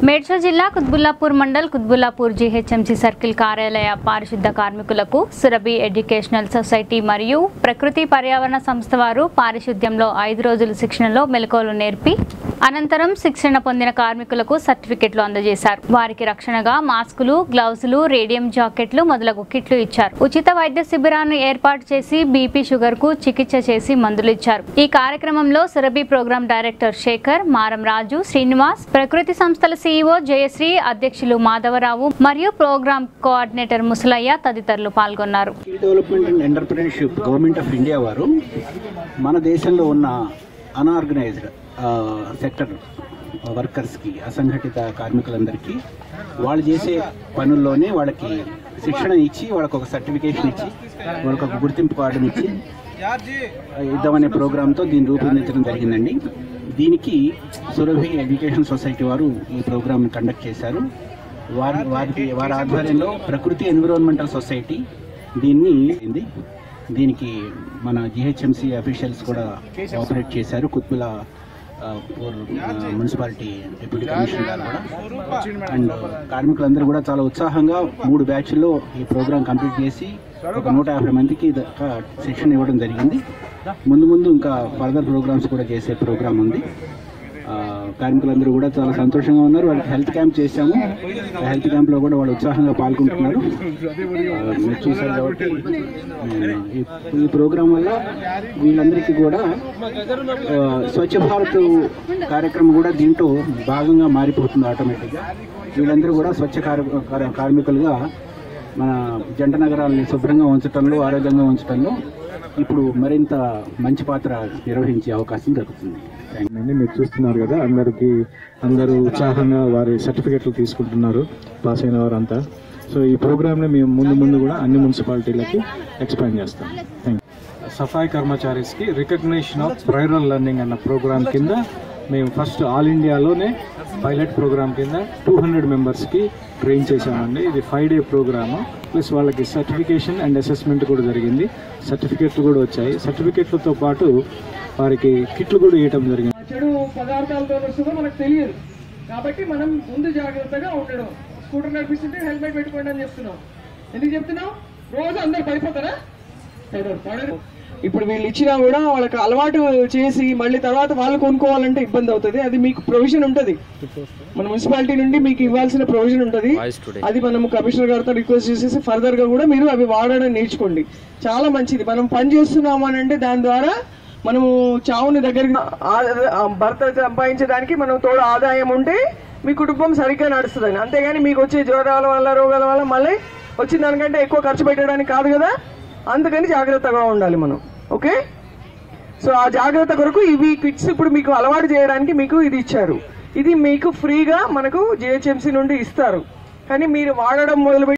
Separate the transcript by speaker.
Speaker 1: మేడ్చల్ జిల్లా Quthbullapur mandal Quthbullapur GHMC circle కార్యాలయ పారిశుద్ధ కార్మికులకు సురభి ఎడ్యుకేషనల్ సొసైటీ మరియు ప్రకృతి పర్యావరణ సంస్థ వారు పారిశుద్ధ్యంలో ఐదు రోజుల శిక్షణలో మెలకువలు నేర్పి అనంతరం శిక్షణ పొందిన కార్మికులకు సర్టిఫికెట్లు అందజేశారు వారికి రక్షణగా మాస్కులు గ్లౌజులు రేడియం జాకెట్లు మొదలగు కిట్లు ఇచ్చారు ఉచిత వైద్య శిబిరాన్ని ఏర్పాటు చేసి బీపీ షుగర్ కు చికిత్స చేసి మందులు ఇచ్చారు ఈ కార్యక్రమంలో సురభి ప్రోగ్రాం డైరెక్టర్ శేఖర్ మారం రాజు శ్రీనివాస్ ప్రకృతి సంస్థల సీఈఓ జయశ్రీ అధ్యక్షులు మాధవరావు మరియు ప్రోగ్రాం కోఆర్డినేటర్ ముసలయ్య తదితరులు పాల్గొన్నారు
Speaker 2: skill development and entrepreneurship government of India వారు మన దేశంలో ఉన్న అన్ఆర్గనైజ్డ్ సెక్టర్ వర్కర్స్కి అసంఘటిత కార్మికులందరికీ వాళ్ళు చేసే పనుల్లోనే వాళ్ళకి శిక్షణ ఇచ్చి వాళ్ళకి ఒక సర్టిఫికేషన్ ఇచ్చి వాళ్ళకి ఒక గుర్తింపు కార్డుని ఇచ్చి ఇద్దామనే ప్రోగ్రాంతో దీన్ని రూపొందించడం జరిగిందండి దీనికి సురభి ఎడ్యుకేషన్ సొసైటీ వారు ఈ ప్రోగ్రామ్ కండక్ట్ చేశారు వారి వారికి వారి ఆధ్వర్యంలో ప్రకృతి ఎన్విరాన్మెంటల్ సొసైటీ దీన్ని అయింది దీనికి మన జిహెచ్ఎంసి అఫీషియల్స్ కూడా ఆపరేట్ చేశారు కుత్బుల ఆ, పూర్ ఆ, మున్సిపాలిటీ డిప్యూటీ కమిషనర్ గారు కూడా అండ్ కార్మికులందరూ కూడా చాలా ఉత్సాహంగా మూడు బ్యాచ్ల్లో ఈ ప్రోగ్రాం కంప్లీట్ చేసి ఒక నూట యాభై మందికి దాకా శిక్షణ ఇవ్వడం జరిగింది ముందు ముందు ఇంకా ఫర్దర్ ప్రోగ్రామ్స్ కూడా చేసే ప్రోగ్రామ్ ఉంది ఆ, కార్మికులందరూ కూడా చాలా సంతోషంగా ఉన్నారు వాళ్ళకి హెల్త్ క్యాంప్ చేశాము ఆ హెల్త్ క్యాంప్లో కూడా వాళ్ళు ఉత్సాహంగా పాల్గొంటున్నారు ఆ, మీరు చూశారు కాబట్టి ఉమ్, ఈ- ఈ ప్రోగ్రాం వల్ల వీళ్ళందరికీ కూడా ఆ, స్వచ్ఛ భారత్ కార్యక్రమం కూడా దీంట్లో భాగంగా మారిపోతుంది ఆటోమేటిక్గా వీళ్ళందరూ కూడా స్వచ్ఛ కార్- కార్- కార్మికులుగా మన జంట నగరాలని శుభ్రంగా ఉంచడంలో ఆరోగ్యంగా ఉంచడంలో ఇప్పుడు మరింత మంచి పాత్ర నిర్వహించే అవకాశం దొరుకుతుంది థ్యాంక్ యూ.
Speaker 3: అండి మీరు చూస్తున్నారు కదా అందరికి అందరూ ఉత్సాహంగా వారి సర్టిఫికెట్లు తీసుకుంటున్నారు పాస్ అయిన వారంతా సో ఈ ప్రోగ్రామ్ని మేము ముందు ముందు కూడా అన్ని మున్సిపాలిటీలకి ఎక్స్పాండ్ చేస్తాం థ్యాంక్ సఫాయి కర్మచారీస్కి రికగ్నిషన్ ఆఫ్ ప్రైరల్ లెర్నింగ్ అన్న ప్రోగ్రామ్ కింద మేము ఫస్ట్ ఆల్ ఇండియాలోనే పైలట్ ప్రోగ్రామ్ కింద టూ హండ్రెడ్ మెంబర్స్కి ట్రైన్ చేశామండి ఇది ఫైవ్ డే ప్రోగ్రాము ప్లస్ వాళ్ళకి సర్టిఫికేషన్ అండ్ అసెస్మెంట్ కూడా జరిగింది సర్టిఫికెట్లు కూడా వచ్చాయి సర్టిఫికెట్లతో పాటు వారికి కిట్లు కూడా ఇవ్వటం జరిగింది
Speaker 4: చెడు పదార్థాలతో వస్తుందో మనకు తెలియదు కాబట్టి మనం ముందు జాగ్రత్తగా ఉండడం స్కూటర్ నడిపిస్తుంటే హెల్మెట్ పెట్టుకోండి అని చెప్తున్నాం ఎందుకు చెప్తున్నాం రోజు అందరు పడిపోతారా పడరు పడరు ఇప్పుడు వీళ్ళు ఇచ్చినా కూడా వాళ్ళకి అలవాటు చేసి మళ్ళీ తర్వాత వాళ్ళు కొనుక్కోవాలంటే ఇబ్బంది అవుతుంది అది మీకు ప్రొవిజన్ ఉంటుంది మన మున్సిపాలిటీ నుండి మీకు ఇవ్వాల్సిన ప్రొవిజన్ ఉంటుంది అది మనం కమిషనర్ గారితో రిక్వెస్ట్ చేసేసి ఫర్దర్ గా కూడా మీరు అవి వాడడం నేర్చుకోండి చాలా మంచిది మనం పని చేస్తున్నాము అని అంటే దాని ద్వారా మనము చావుని దగ్గరికి ఆ- ఆ భర్త సంపాదించడానికి మనం తోడు ఆదాయం ఉంటే మీ కుటుంబం సరిగ్గా నడుస్తుందని అంతేగాని మీకు వచ్చే జ్వరాల వల్ల రోగాల వల్ల మళ్ళీ వచ్చిన దానికంటే ఎక్కువ ఖర్చు పెట్టడానికి కాదు కదా అందుకని జాగ్రత్తగా ఉండాలి మనం ఓకే సో ఆ జాగ్రత్త కొరకు ఇవి కిట్స్ ఇప్పుడు మీకు అలవాటు చేయడానికి మీకు ఇది ఇచ్చారు ఇది మీకు ఫ్రీగా మనకు జిహెచ్ఎంసీ నుండి ఇస్తారు కానీ మీరు వాడడం మొదలుపెట్టి